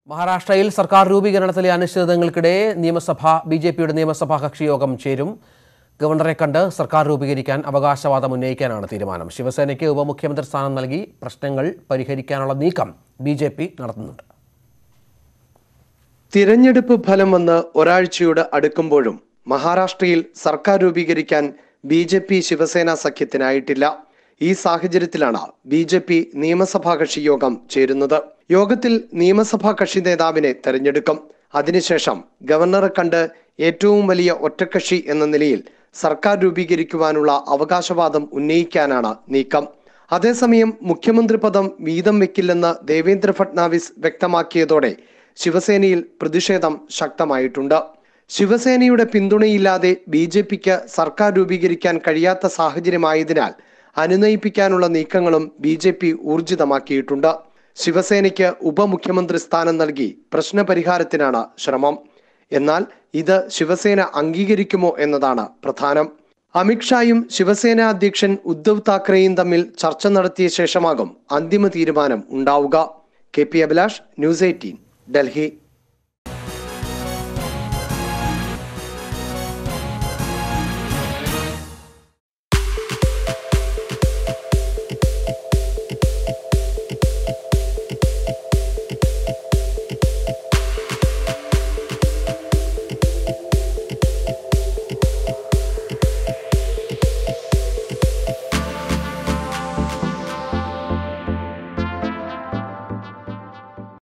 മഹാരാഷ്ട്രയിൽ സർക്കാർ രൂപീകരണത്തിലെ അനിശ്ചിതത്വങ്ങൾക്കിടെ നിയമസഭ ബി ജെ പിയുടെ നിയമസഭാ കക്ഷിയോഗം ചേരും ഗവർണറെ കണ്ട് സർക്കാർ രൂപീകരിക്കാൻ അവകാശവാദം ഉന്നയിക്കാനാണ് തീരുമാനം ശിവസേനയ്ക്ക് ഉപമുഖ്യമന്ത്രി സ്ഥാനം നൽകി പ്രശ്നങ്ങൾ പരിഹരിക്കാനുള്ള നീക്കം ബി ജെ പി നടത്തുന്നുണ്ട് തിരഞ്ഞെടുപ്പ് ഫലം വന്ന് ഒരാഴ്ചയോട് അടുക്കുമ്പോഴും മഹാരാഷ്ട്രയിൽ സർക്കാർ രൂപീകരിക്കാൻ ബി ജെ പി ശിവസേന സഖ്യത്തിനായിട്ടില്ല ഈ സാഹചര്യത്തിലാണ് ബി ജെ പി നിയമസഭാ കക്ഷി യോഗം ചേരുന്നത് യോഗത്തിൽ നിയമസഭാ കക്ഷി നേതാവിനെ തെരഞ്ഞെടുക്കും അതിനുശേഷം ഗവർണറെ കണ്ട് ഏറ്റവും വലിയ ഒറ്റക്കക്ഷി എന്ന നിലയിൽ സർക്കാർ രൂപീകരിക്കുവാനുള്ള അവകാശവാദം ഉന്നയിക്കാനാണ് നീക്കം അതേസമയം മുഖ്യമന്ത്രി പദം വീതം വെക്കില്ലെന്ന് ദേവേന്ദ്ര ഫട്നാവിസ് വ്യക്തമാക്കിയതോടെ ശിവസേനയിൽ പ്രതിഷേധം ശക്തമായിട്ടുണ്ട് ശിവസേനയുടെ പിന്തുണയില്ലാതെ ബി ജെ പിക്ക് സർക്കാർ രൂപീകരിക്കാൻ കഴിയാത്ത സാഹചര്യമായതിനാൽ അനുനയിപ്പിക്കാനുള്ള നീക്കങ്ങളും ബി ജെ പി ഊർജിതമാക്കിയിട്ടുണ്ട് ശിവസേനയ്ക്ക് ഉപമുഖ്യമന്ത്രി സ്ഥാനം നൽകി പ്രശ്നപരിഹാരത്തിനാണ് ശ്രമം എന്നാൽ ഇത് ശിവസേന അംഗീകരിക്കുമോ എന്നതാണ് പ്രധാനം അമിത്ഷായും ശിവസേന അധ്യക്ഷൻ ഉദ്ധവ് താക്കറെയും തമ്മിൽ ചർച്ച നടത്തിയ ശേഷമാകും അന്തിമ തീരുമാനം ഉണ്ടാവുക K P Abhilash news eighteen Delhi